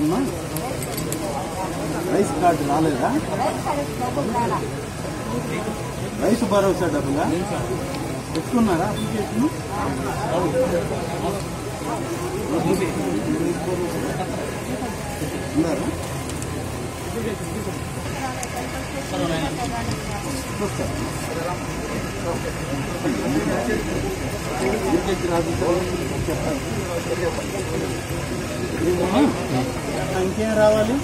వచ్చిందమ్మా rice card రాలేదా రైతు భరోసా డబ్బులా పెట్టుకున్నారా అప్లికేషన్ ఉన్నారా ఇంకేం రావాలి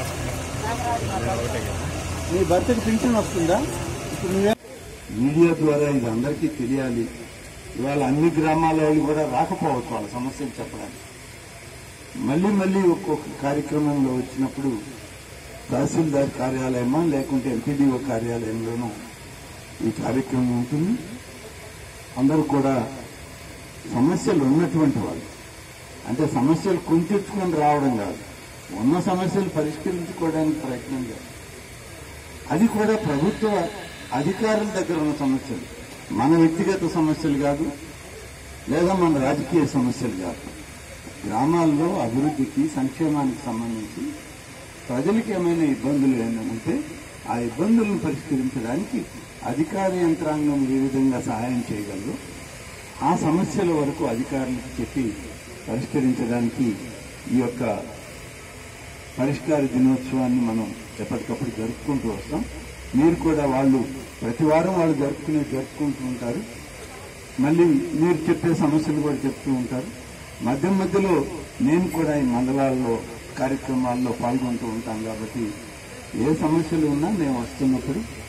మీ భర్తకి పింఛన్ వస్తుందా ఇప్పుడు నువ్వే మీడియా ద్వారా ఇది అందరికీ తెలియాలి ఇవాళ అన్ని గ్రామాల వాళ్ళు కూడా రాకపోవచ్చు వాళ్ళ సమస్యలు చెప్పడానికి మళ్ళీ మళ్ళీ ఒక్కొక్క కార్యక్రమంలో వచ్చినప్పుడు తహసీల్దార్ కార్యాలయమా లేకుంటే ఎంపీడీఓ కార్యాలయంలోనూ ఈ కార్యక్రమం ఉంటుంది అందరూ కూడా సమస్యలు ఉన్నటువంటి వాళ్ళు అంటే సమస్యలు కుంచెత్తుకొని రావడం కాదు ఉన్న సమస్యలు పరిష్కరించుకోవడానికి ప్రయత్నం చేయాలి అది కూడా ప్రభుత్వ అధికారుల దగ్గర ఉన్న సమస్యలు మన వ్యక్తిగత సమస్యలు కాదు లేదా మన రాజకీయ సమస్యలు కాదు గ్రామాల్లో అభివృద్ధికి సంక్షేమానికి సంబంధించి ప్రజలకు ఏమైనా ఇబ్బందులు ఏమైనా ఉంటే ఆ ఇబ్బందులను పరిష్కరించడానికి అధికార యంత్రాంగం ఏ విధంగా సహాయం చేయగలరు ఆ సమస్యల వరకు అధికారులకు చెప్పి పరిష్కరించడానికి ఈ యొక్క పరిష్కార దినోత్సవాన్ని మనం ఎప్పటికప్పుడు జరుపుకుంటూ వస్తాం మీరు కూడా వాళ్ళు ప్రతి వారం వాళ్ళు జరుపుకునే జరుపుకుంటూ ఉంటారు మళ్ళీ మీరు చెప్పే సమస్యలు కూడా చెప్తూ ఉంటారు మధ్య మధ్యలో నేను కూడా ఈ మండలాల్లో కార్యక్రమాల్లో పాల్గొంటూ ఉంటాం కాబట్టి ఏ సమస్యలు ఉన్నా మేము వస్తున్నప్పుడు